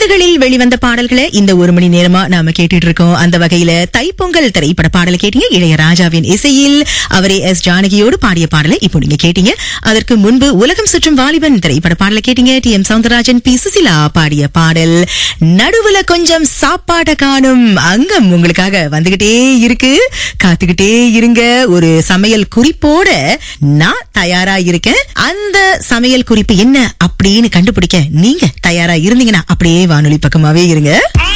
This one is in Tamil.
எண்பதுகளில் வெளிவந்த பாடல்களை இந்த ஒரு மணி நேரமா நாம கேட்டுட்டு இருக்கோம் அந்த வகையில தைப்பொங்கல் திரைப்பட பாடலை கேட்டீங்க இளையராஜாவின் இசையில் அவரே எஸ் ஜானகியோடு பாடிய பாடலை இப்போ நீங்க கேட்டீங்க அதற்கு முன்பு உலகம் சுற்றும் வாலிபன் திரைப்பட பாடலை கேட்டீங்க T M Soundararajan P Susheela பாடிய பாடல் நடுவுல கொஞ்சம் சாப்பாட்டை காணும் அங்கம் உங்களுக்காக வந்துகிட்டே இருக்கு காத்துக்கிட்டே இருங்க ஒரு சமையல் குறிப்போட நான் தயாரா இருக்கேன் அந்த சமையல் குறிப்பு என்ன அப்படின்னு கண்டுபிடிக்க நீங்க தயாரா இருந்தீங்கன்னா அப்படியே வானொலி பக்கமாவே இருங்க